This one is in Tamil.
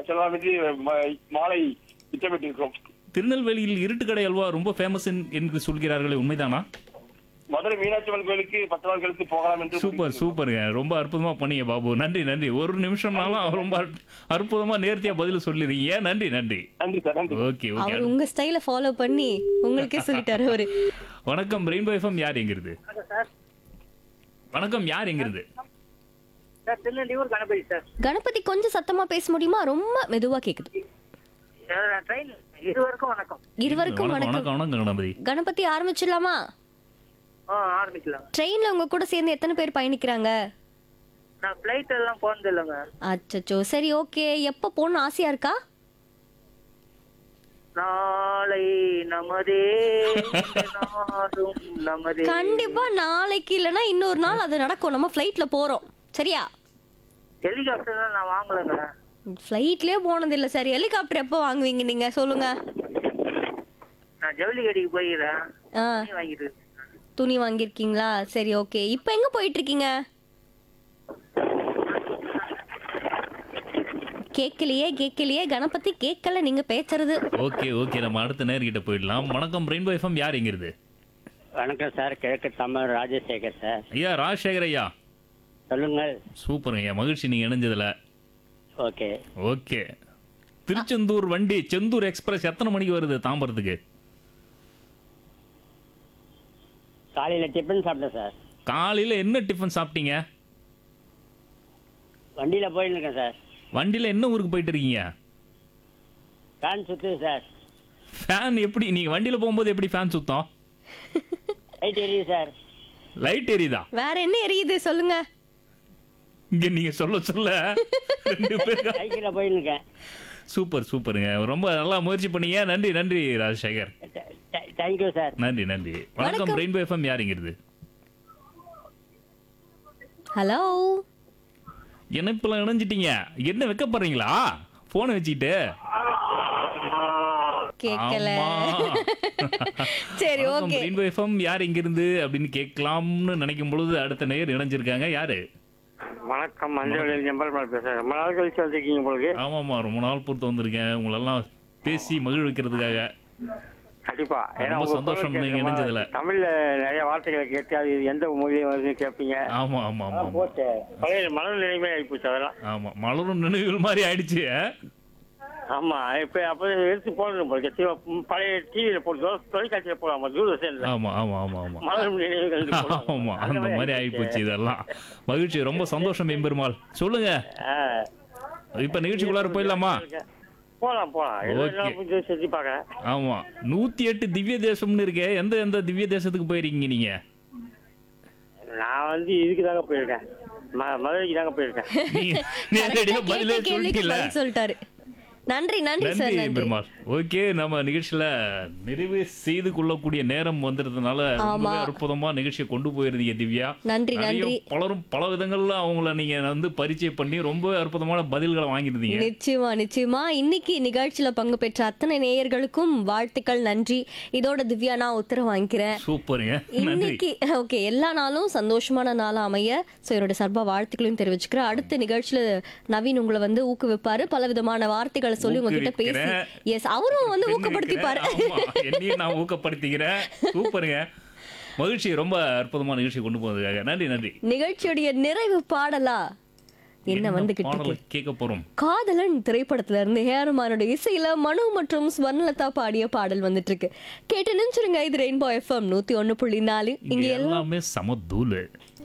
செல்லலாம் என்று ம- மாலை திட்டமிட்டிருக்கிறோம் திருநெல்வேலியில் இருட்டுக்கடை அல்வா ரொம்ப ஃபேமஸ் என்று சொல்கிறார்களே உண்மைதானா மதுரை மீனாட்சி அம்மன் கோயிலுக்கு பத்து நாட்களுக்கு போகலாம் என்று சூப்பர் சூப்பருங்க ரொம்ப அற்புதமா பண்ணீங்க பாபு நன்றி நன்றி ஒரு நிமிஷம்னாலும் ரொம்ப அற்ப- அற்புதமா நேர்த்தியா பதில் சொல்லிருக்கீங்க நன்றி நன்றி நன்றி சார் நன்றி ஓகே ஓகே அவர் உங்க ஸ்டைல ஃபாலோ பண்ணி உங்களுக்கே சொல்லிட்டாரு அவரு வணக்கம் ரெயின்போ எஃப்எம் யார் எங்கிறது வணக்கம் யார் எங்கிறது சார் திருநெல்வேலூர் கணபதி சார் கணபதி கொஞ்சம் சத்தமா பேச முடியுமா ரொம்ப மெதுவா கேக்குது ட்ரெயின் இருவருக்கும் வணக்கம் இருவருக்கும் வணக்கம் வணக்கம் வணக்கம் வணக்கம் கணபதி கணபதி ஆரம்பிச்சிடலாமா ஆ ஆரம்பிக்கலாம் ட்ரெயின்ல உங்க கூட சேர்ந்து எத்தனை பேர் பயணிக்கிறாங்க நான் ஃப்ளைட் எல்லாம் போனது இல்லைங்க அச்சச்சோ சரி ஓகே எப்ப போகணும்னு ஆசையா இருக்கா நாளை நமதே இந்த நாடும் நமதே கண்டிப்பா நாளைக்கு இல்லனா இன்னொரு நாள் அது நடக்கும் நம்ம ஃப்ளைட்ல போறோம் சரியா ஹெலிகாப்டர் நான் வாங்கலைங்க ஃப்ளைட்லயே போனது இல்ல சரி ஹெலிகாப்டர் எப்போ வாங்குவீங்க நீங்க சொல்லுங்க நான் ஜவுளி கடைக்கு போயிருக்கேன் ஆ துணி வாங்கிட்டு இருக்கேன். துணி வாங்கியிருக்கீங்களா சரி ஓகே இப்போ எங்க போயிட்டு இருக்கீங்க கேட்கலையே கேட்கலையே கணபதி கேட்கல நீங்க பேசுறது ஓகே ஓகே நம்ம அடுத்த நேர்கிட்ட போயிடலாம் வணக்கம் ரெயின்போ எஃப்எம் யார் எங்கிறது வணக்கம் சார் கிழக்கு தமிழ் ராஜசேகர் சார் ஐயா ராஜசேகர் ஐயா சொல்லுங்கள் சூப்பருங்க ஐயா மகிழ்ச்சி நீங்க இணைஞ்சதுல ஓகே ஓகே திருச்செந்தூர் வண்டி செந்தூர் எக்ஸ்பிரஸ் எத்தனை மணிக்கு வருது தாம்பரத்துக்கு காலையில் டிஃபன் சாப்பிட்டேன் சார் காலையில என்ன டிஃபன் சாப்பிட்டீங்க வண்டியில் போயின்னு இருக்கேன் சார் வண்டியில என்ன ஊருக்கு போயிட்டு இருக்கீங்க ஃபேன் சுற்றுது சார் ஃபேன் எப்படி நீங்க வண்டியில போகும்போது எப்படி ஃபேன் சுத்தம் லைட் எரியுது சார் லைட் எரியுதா வேற என்ன எரியுது சொல்லுங்க இங்க நீங்க சொல்ல சொல்ல ரெண்டு பேரும் சைக்கிளில் போயின்னு இருக்கேன் சூப்பர் சூப்பருங்க ரொம்ப நல்லா முயற்சி பண்ணீங்க நன்றி நன்றி ராஜசேகர் தேங்க்யூ சார் நன்றி நன்றி வணக்கம் ரெயின்போ எஃப்எம் யாருங்கிறது ஹலோ இணைப்புல இணைஞ்சிட்டீங்க என்ன வைக்கப்படுறீங்களா போனை வச்சுக்கிட்டு கேட்கல ஆமா. சரி வணக்கம் ஓகே ரெயின்போ எஃப்எம் யார் இங்கிருந்து அப்படின்னு கேட்கலாம்னு நினைக்கும் பொழுது அடுத்த நேயர் இணைஞ்சிருக்காங்க யாரு வணக்கம் மஞ்சள் நம்பர் பேசுகிறேன் ரொம்ப நாள் கழிச்சு வந்திருக்கீங்க உங்களுக்கு ஆமாமா ரொம்ப நாள் பொறுத்து வந்திருக்கேன் உங்களெல்லாம் பேசி மகிழ்விக்கிறதுக்காக கண்டிப்பா ஏன்னா ரொம்ப உங்க சந்தோஷம் குரல் நீங்க கேட்கும்போது இணைஞ்சதுல. தமிழ்ல நிறைய வார்த்தைகளை கேட்டு அது எந்த மொழியில வருதுன்னு கேட்பீங்க ஆமா ஆமா ஆமா ஆமா போச்சு பழைய மனநிலைமை நிலைமை ஆகிப்போச்சு அதெல்லாம் ஆமா மலரும் நினைவுகள் மாதிரி ஆயிடுச்சு ஆமா இப்ப அப்ப எடுத்து போடணும் போல இருக்கு. தி- பழைய டிவியில போட்டு தொலைக்காட்சியில போடாம தூரதர்ஷன்ல ஆமா ஆமா ஆமா ஆமா மலரும் நினைவுகள் போடுவாங்க. ஆமா அந்த மாதிரி ஆயிப்போச்சு இதெல்லாம் மகிழ்ச்சி ரொம்ப சந்தோஷம் எம்பெருமாள் சொல்லுங்க ஆ. இப்ப நிகழ்ச்சிக்குள்ளார போயிடலாமா போலாம் போலாம் Okay. எல்லாம் கொஞ்சம் செஞ்சு பாக்கிறேன் ஆமா நூத்தி எட்டு திவ்ய தேசம்னு இருக்கே எந்த எந்த திவ்ய தேசத்துக்கு போயிருக்கீங்க நீங்க நான் வந்து இதுக்கு தாங்க போயிருக்கேன் ம- மதுரைக்கு தாங்க போயிருக்கேன் நீங்க நேரடியா கேட்ட பதிலே கேள்விக்கு சொல்லிட்டீங்கல்ல பதில் சொல்லிட்டாரு நன்றி நன்றி சார் நன்றி நன்றி பெருமாள் ஓகே நம்ம நிகழ்ச்சியில நிறைவு செய்து கொள்ளக்கூடிய நேரம் வந்ததுனால ரொம்பவே அற்புதமா நிகழ்ச்சியை கொண்டு போயிருந்தீங்க திவ்யா நன்றி நிறைய நன்றி பலரும் பல விதங்கள்ல அவங்கள நீங்க வந்து பரிச்சயம் பண்ணி ரொம்ப அற்புதமான பதில்களை வாங்கியிருந்தீங்க நிச்சயமா நிச்சயமா இன்னைக்கு நிகழ்ச்சியில பங்கு பெற்ற அத்தனை நேயர்களுக்கும் வாழ்த்துக்கள் நன்றி இதோட திவ்யா நான் உத்தரவு வாங்கிக்கிறேன் சூப்பருங்க நன்றி இன்னைக்கு ஓகே எல்லா நாளும் சந்தோஷமான நாளா அமைய ஸோ என்னோட சார்பா வாழ்த்துக்களையும் தெரிவிச்சுக்கிறேன் அடுத்த நிகழ்ச்சியில நவீன் உங்களை வந்து ஊக்குவிப்பாரு பல விதமான வார்த்தைகளை சொல்லி உங்ககிட்ட பேசி ஊக்குவிக்கிறேன். எஸ் அவரும் வந்து ஊக்கப்படுத்திப்பாரு ஆமா, என்னையும் நான் ஊக்கப்படுத்திக்கிறேன் சூப்பருங்க மகிழ்ச்சி ரொம்ப அற்புதமான நிகழ்ச்சி கொண்டு போனதுக்காக நன்றி நன்றி நிகழ்ச்சியுடைய நிறைவு பாடலா என்ன வந்துகிட்டு இருக்கு பாடலை கேட்க போறோம் காதலன் திரைப்படத்துல இருந்து ஹேரமானோட இசையில மனு மற்றும் ஸ்வர்ணலதா பாடிய பாடல் வந்துட்டு இருக்கு கேட்டு நினைச்சிருங்க இது ரெயின்போ எஃப்எம் நூத்தி ஒண்ணு புள்ளி நாலு இங்க இங்க எல்லாம் எல்லாமே சம தூளு